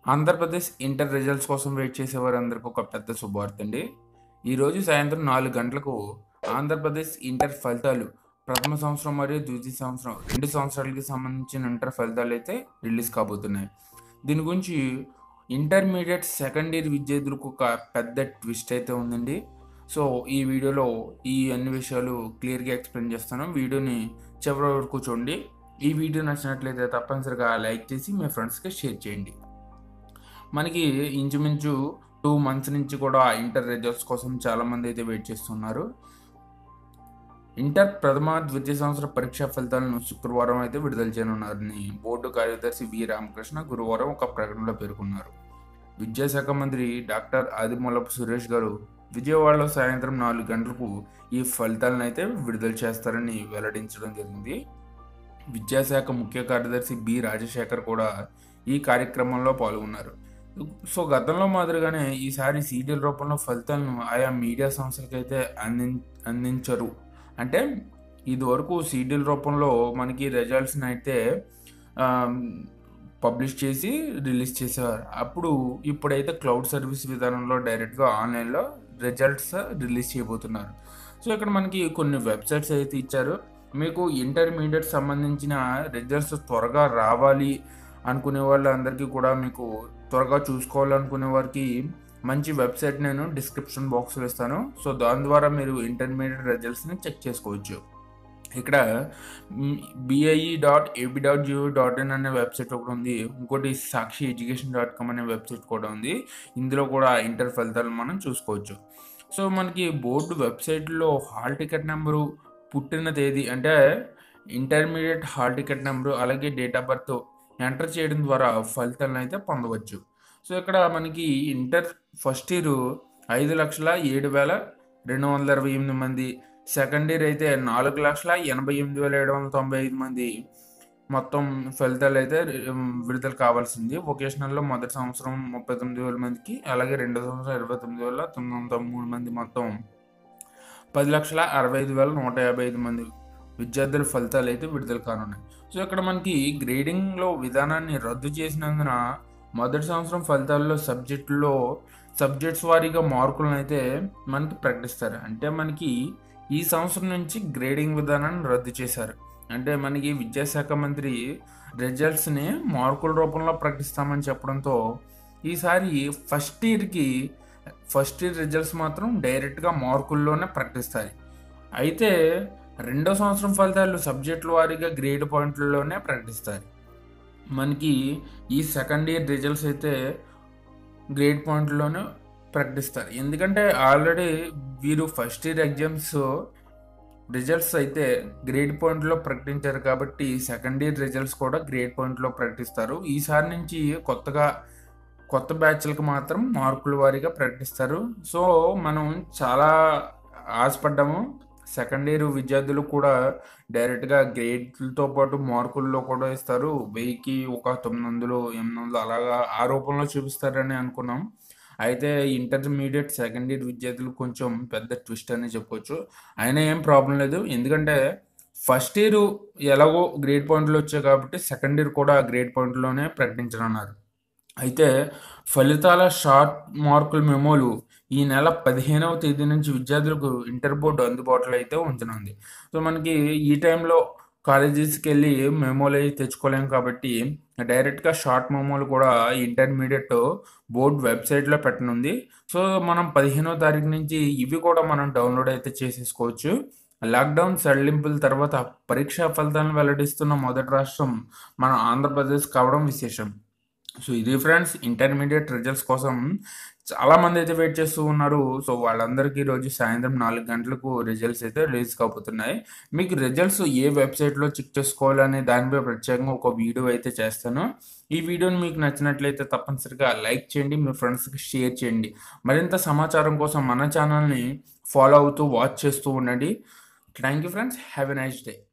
Andhra Pradesh inter results కోసం wait చేసేవారందరికీ ఒక పెద్ద శుభవార్త అండి ఈరోజు సాయంత్రం నాలుగు గంటలకు ఆంధ్రప్రదేశ్ ఇంటర్ ఫలితాలు ప్రథమ సంవత్సరం మరియు ద్వితీయ సంవత్సరం రెండు సంవత్సరాలకి సంబంధించిన ఇంటర్ ఫలితాలు అయితే రిలీజ్ కాబోతున్నాయి దీని గురించి ఇంటర్మీడియట్ సెకండ్ ఇయర్ విద్యార్థులకు ఒక పెద్ద ట్విస్ట్ అయితే ఉందండి సో ఈ వీడియోలో ఈ అన్ని విషయాలు క్లియర్గా ఎక్స్ప్లెయిన్ చేస్తాను వీడియోని చివరి వరకు చూడండి ఈ వీడియో నచ్చినట్లయితే తప్పనిసరిగా లైక్ చేసి మీ ఫ్రెండ్స్కి షేర్ చేయండి మనకి ఇంచుమించు టూ మంత్స్ నుంచి కూడా ఇంటర్ రిజల్ట్స్ కోసం చాలామంది అయితే వెయిట్ చేస్తున్నారు ఇంటర్ ప్రథమ ద్వితీయ సంవత్సర పరీక్షా ఫలితాలను శుక్రవారం అయితే విడుదల చేయనున్నారని బోర్డు కార్యదర్శి వి రామకృష్ణ గురువారం ఒక ప్రకటనలో పేర్కొన్నారు విద్యాశాఖ మంత్రి డాక్టర్ ఆదిమూలపు సురేష్ గారు విజయవాడలో సాయంత్రం నాలుగు గంటలకు ఈ ఫలితాలను అయితే విడుదల చేస్తారని వెల్లడించడం జరిగింది విద్యాశాఖ ముఖ్య కార్యదర్శి బి రాజశేఖర్ కూడా ఈ కార్యక్రమంలో పాల్గొన్నారు సో గతంలో మాదిరిగానే ఈసారి సీరియల్ రూపంలో ఫలితాలను ఆయా మీడియా సంస్థలకైతే అంది అందించరు అంటే ఇదివరకు సీరియల్ రూపంలో మనకి రిజల్ట్స్ని అయితే పబ్లిష్ చేసి రిలీజ్ చేసేవారు అప్పుడు ఇప్పుడైతే క్లౌడ్ సర్వీస్ విధానంలో డైరెక్ట్గా ఆన్లైన్లో రిజల్ట్స్ రిలీజ్ చేయబోతున్నారు సో ఇక్కడ మనకి కొన్ని వెబ్సైట్స్ అయితే ఇచ్చారు మీకు ఇంటర్మీడియట్ సంబంధించిన రిజల్ట్స్ త్వరగా రావాలి అనుకునే వాళ్ళందరికీ కూడా మీకు త్వరగా చూసుకోవాలనుకునే వారికి మంచి వెబ్సైట్ నేను డిస్క్రిప్షన్ బాక్స్లో ఇస్తాను సో దాని ద్వారా మీరు ఇంటర్మీడియట్ రిజల్ట్స్ని చెక్ చేసుకోవచ్చు ఇక్కడ BIE dot AP dot GO dot in అనే వెబ్సైట్ ఒకటి ఉంది ఇంకోటి సాక్షి ఎడ్యుకేషన్ డాట్ కామ్ అనే వెబ్సైట్ కూడా ఉంది ఇందులో కూడా ఇంటర్ ఫలితాలు మనం చూసుకోవచ్చు సో మనకి బోర్డు వెబ్సైట్లో హాల్ టికెట్ నెంబరు పుట్టిన తేదీ అంటే ఇంటర్మీడియట్ హాల్ టికెట్ నెంబరు అలాగే డేట్ ఆఫ్ బర్త్ ఎంటర్ చేయడం ద్వారా ఫలితాలను అయితే పొందవచ్చు సో ఇక్కడ మనకి ఇంటర్ ఫస్ట్ ఇయర్ ఐదు లక్షల ఏడు వేల రెండు వందల ఇరవై ఎనిమిది మంది సెకండ్ ఇయర్ అయితే నాలుగు లక్షల ఎనభై ఎనిమిది వేల ఏడు వందల తొంభై ఐదు మంది మొత్తం ఫలితాలు అయితే విడుదల కావాల్సింది వొకేషనల్లో మొదటి సంవత్సరం ముప్పై తొమ్మిది వేల మందికి అలాగే రెండో సంవత్సరం ఇరవై తొమ్మిది వేల తొమ్మిది వందల మూడు మంది మొత్తం పది లక్షల అరవై ఐదు వేల నూట యాభై ఐదు మంది విద్యార్థుల ఫలితాలు అయితే విడుదల కానున్నాయి సో ఇక్కడ మనకి గ్రేడింగ్లో విధానాన్ని రద్దు చేసినందున మొదటి సంవత్సరం ఫలితాల్లో సబ్జెక్టుల్లో సబ్జెక్ట్స్ వారీగా మార్కులను అయితే మనకి ప్రకటిస్తారు అంటే మనకి ఈ సంవత్సరం నుంచి గ్రేడింగ్ విధానాన్ని రద్దు చేశారు అంటే మనకి విద్యాశాఖ మంత్రి రిజల్ట్స్ని మార్కుల రూపంలో ప్రకటిస్తామని చెప్పడంతో ఈసారి ఫస్ట్ ఇయర్కి ఫస్ట్ ఇయర్ రిజల్ట్స్ మాత్రం డైరెక్ట్గా మార్కుల్లోనే ప్రకటిస్తాయి అయితే రెండో సంవత్సరం ఫలితాలు సబ్జెక్టుల వారీగా గ్రేడ్ పాయింట్లలోనే ప్రకటిస్తారు మనకి ఈ సెకండ్ ఇయర్ రిజల్ట్స్ అయితే గ్రేడ్ పాయింట్లోనే ప్రకటిస్తారు ఎందుకంటే ఆల్రెడీ వీరు ఫస్ట్ ఇయర్ ఎగ్జామ్స్ రిజల్ట్స్ అయితే గ్రేడ్ పాయింట్లో ప్రకటించారు కాబట్టి సెకండ్ ఇయర్ రిజల్ట్స్ కూడా గ్రేడ్ పాయింట్లో ప్రకటిస్తారు ఈసారి నుంచి కొత్తగా కొత్త బ్యాచ్లకు మాత్రం మార్కుల వారీగా ప్రకటిస్తారు సో మనం చాలా ఆశపడ్డాము సెకండ్ ఇయర్ విద్యార్థులు కూడా డైరెక్ట్గా గ్రేడ్లతో పాటు మార్కుల్లో కూడా ఇస్తారు వెయ్యికి ఒక తొమ్మిది వందలు ఎనిమిది వందలు అలాగా ఆ రూపంలో చూపిస్తారని అనుకున్నాం అయితే ఇంటర్మీడియట్ సెకండ్ ఇయర్ విద్యార్థులు కొంచెం పెద్ద ట్విస్ట్ అని చెప్పొచ్చు అయినా ఏం ప్రాబ్లం లేదు ఎందుకంటే ఫస్ట్ ఇయర్ ఎలాగో గ్రేడ్ పాయింట్లు వచ్చాయి కాబట్టి సెకండ్ ఇయర్ కూడా గ్రేడ్ పాయింట్లోనే ప్రకటించనున్నారు అయితే ఫలితాల షార్ట్ మార్కుల మెమోలు ఈ నెల పదిహేనవ తేదీ నుంచి విద్యార్థులకు ఇంటర్ బోర్డు అందుబాటులో అయితే ఉంచనుంది సో మనకి ఈ టైంలో కాలేజెస్కి వెళ్ళి మెమోలు అయితే తెచ్చుకోలేం కాబట్టి డైరెక్ట్గా షార్ట్ మెమోలు కూడా ఇంటర్మీడియట్ బోర్డ్ వెబ్సైట్లో పెట్టనుంది సో మనం పదిహేనవ తారీఖు నుంచి ఇవి కూడా మనం డౌన్లోడ్ అయితే చేసేసుకోవచ్చు లాక్డౌన్ సడలింపుల తర్వాత పరీక్షా ఫలితాలను వెల్లడిస్తున్న మొదటి రాష్ట్రం మన ఆంధ్రప్రదేశ్ కావడం విశేషం సో ఇది ఫ్రెండ్స్ ఇంటర్మీడియట్ రిజల్ట్స్ కోసం చాలామంది అయితే వెయిట్ చేస్తూ ఉన్నారు సో వాళ్ళందరికీ ఈరోజు సాయంత్రం నాలుగు గంటలకు రిజల్ట్స్ అయితే రిలీజ్ కాబోతున్నాయి మీకు రిజల్ట్స్ ఏ వెబ్సైట్లో చెక్ చేసుకోవాలనే దానిపై ప్రత్యేకంగా ఒక వీడియో అయితే చేస్తాను ఈ వీడియోని మీకు నచ్చినట్లయితే తప్పనిసరిగా లైక్ చేయండి మీ ఫ్రెండ్స్కి షేర్ చేయండి మరింత సమాచారం కోసం మన ఛానల్ని ఫాలో అవుతూ వాచ్ చేస్తూ ఉండండి thank you friends have a nice day